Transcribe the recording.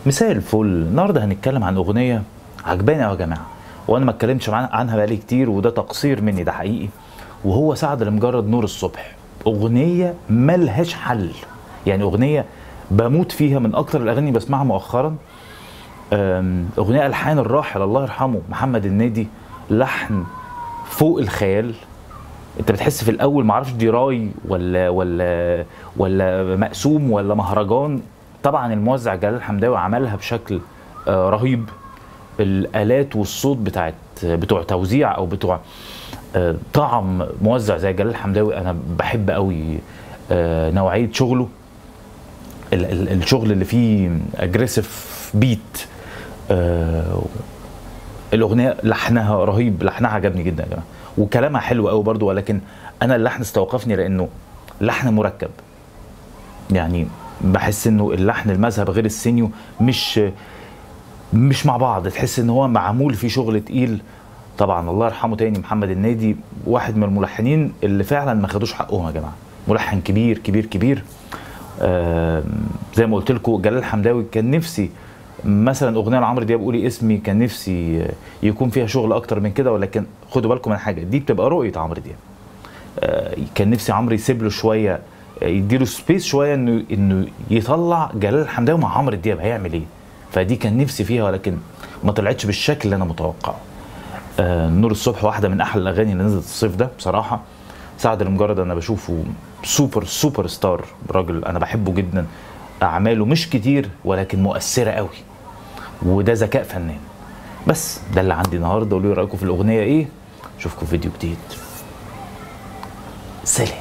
مساء الفل النهارده هنتكلم عن اغنيه عجباني قوي يا جماعه وانا ما اتكلمتش عن- عنها بقالي كتير وده تقصير مني ده حقيقي وهو سعد لمجرد نور الصبح اغنيه ملهاش حل يعني اغنيه بموت فيها من اكتر الاغاني اللي بسمعها مؤخرا أم، اغنيه الحان الراحل الله يرحمه محمد النادي لحن فوق الخيال انت بتحس في الاول معرفش دي راي ولا ولا ولا مقسوم ولا مهرجان طبعا الموزع جلال الحمداوي عملها بشكل آه، رهيب الالات والصوت بتاعت بتوع توزيع او بتوع آه، طعم موزع زي جلال الحمداوي انا بحب قوي آه، نوعيه شغله ال- ال- الشغل اللي فيه اجريسيف بيت الاغنيه لحنها رهيب لحنها عجبني جدا يا جماعه وكلامها حلو قوي برضو ولكن انا اللحن استوقفني لانه لحن مركب يعني بحس انه اللحن المذهب غير السينيو مش مش مع بعض تحس ان هو معمول فيه شغل تقيل طبعا الله يرحمه تاني محمد النادي واحد من الملحنين اللي فعلا ما خدوش حقهم يا جماعه ملحن كبير كبير كبير آم، زي ما قلت لكم جلال الحمداوي كان نفسي مثلا اغنيه لعمرو دياب قولي اسمي كان نفسي يكون فيها شغل اكتر من كده ولكن خدوا بالكم من حاجه دي بتبقى رؤيه عمرو دياب آه، كان نفسي عمرو يسيب له شويه آه، يديله سبيس شويه انه انه يطلع جلال الحمداوي مع عمرو دياب هيعمل ايه فدي كان نفسي فيها ولكن ما طلعتش بالشكل اللي انا متوقعه آه، نور الصبح واحده من احلى الاغاني اللي نزلت الصيف ده بصراحه سعد المجرد انا بشوفه سوبر سوبر ستار راجل انا بحبه جدا اعماله مش كتير ولكن مؤثره قوي وده ذكاء فنان بس ده اللي عندي النهارده قولوا لي رايكم في الاغنيه ايه اشوفكم في فيديو جديد سلام